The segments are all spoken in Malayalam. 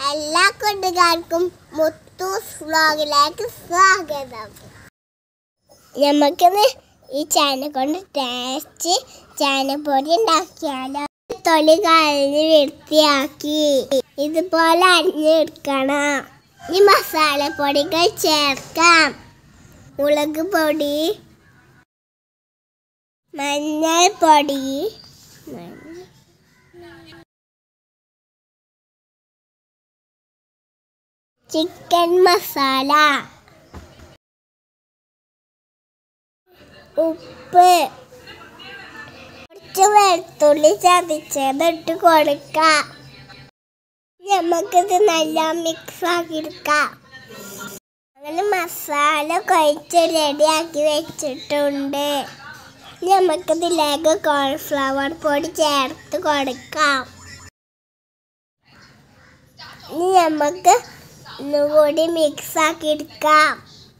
എല്ലാ കൂട്ടുകാർക്കും മുത്തൂസ് വ്ളോഗിലേക്ക് സ്വാഗതം നമുക്കിന്ന് ഈ ചാന കൊണ്ട് ടേസ്റ്റ് ചാനപ്പൊടി ഉണ്ടാക്കിയാലോ തൊലി കളഞ്ഞ് വൃത്തിയാക്കി ഇതുപോലെ അരിഞ്ഞെടുക്കണം ഈ മസാലപ്പൊടികൾ ചേർക്കാം മുളക് പൊടി മഞ്ഞൾപ്പൊടി ചിക്കൻ മസാല ഉപ്പ് കുറച്ച് വെളുത്തുള്ളി ചതച്ചത് ഇട്ട് കൊടുക്കാം നമുക്കിത് നല്ല മിക്സ് ആക്കി എടുക്കാം അങ്ങനെ മസാല കുഴച്ച് റെഡിയാക്കി വെച്ചിട്ടുണ്ട് നമുക്കിതിലേക്ക് കോൺഫ്ലവർ പൊടി ചേർത്ത് കൊടുക്കാം ഇനി നമുക്ക് ഒന്നുകൂടി മിക്സ് ആക്കി എടുക്കാം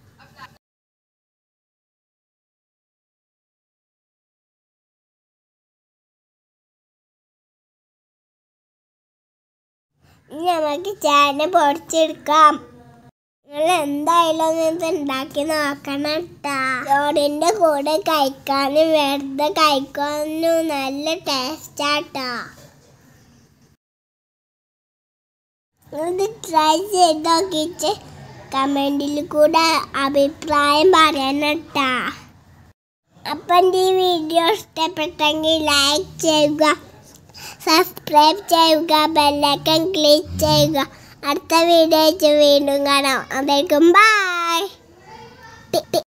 ഇനി നമുക്ക് ചേന പൊടിച്ചെടുക്കാം നിങ്ങൾ എന്തായാലും ഇത് ഉണ്ടാക്കി നോക്കണം കേട്ടാ ചോറിൻ്റെ കൂടെ കഴിക്കാനും വെറുതെ കഴിക്കാനും നല്ല ടേസ്റ്റാട്ടാ ഇത് ട്രൈ ചെയ്ത് നോക്കിയിട്ട് കമൻറ്റിൽ കൂടെ അഭിപ്രായം പറയണം കേട്ടാ അപ്പം എൻ്റെ ഈ വീഡിയോ ഇഷ്ടപ്പെട്ടെങ്കിൽ ലൈക്ക് ചെയ്യുക സബ്സ്ക്രൈബ് ചെയ്യുക ബെല്ലൈക്കൺ ക്ലിക്ക് ചെയ്യുക അടുത്ത വീഡിയോ വീണ്ടും കാണാം അതേക്കും ബൈ